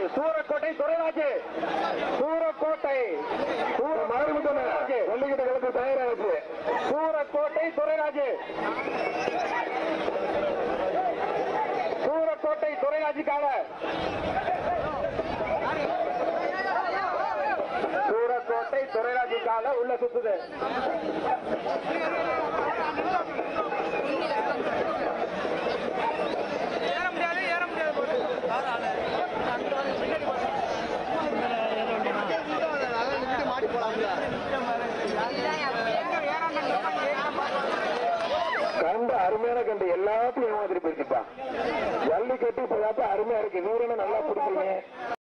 சூரக்கோட்டை துறைராஜு சூரக்கோட்டை மறுபடியும் வெள்ளிக்கிட்ட கிழக்கு தயாராச்சு சூரக்கோட்டை துறைராஜு சூரக்கோட்டை துறைராஜுக்காக சூரக்கோட்டை துறைராஜுக்காக உள்ள சுத்துது ஏற முடியாது ஏற முடியாது கண்டு அருமையான கண்டு எல்லாத்தையும் ஏமாத்திட்டு போயிருச்சுப்பா ஜல்லிக்கட்டு இப்ப அருமையா இருக்கு வீரனை நல்லா பிடிக்கிறீங்க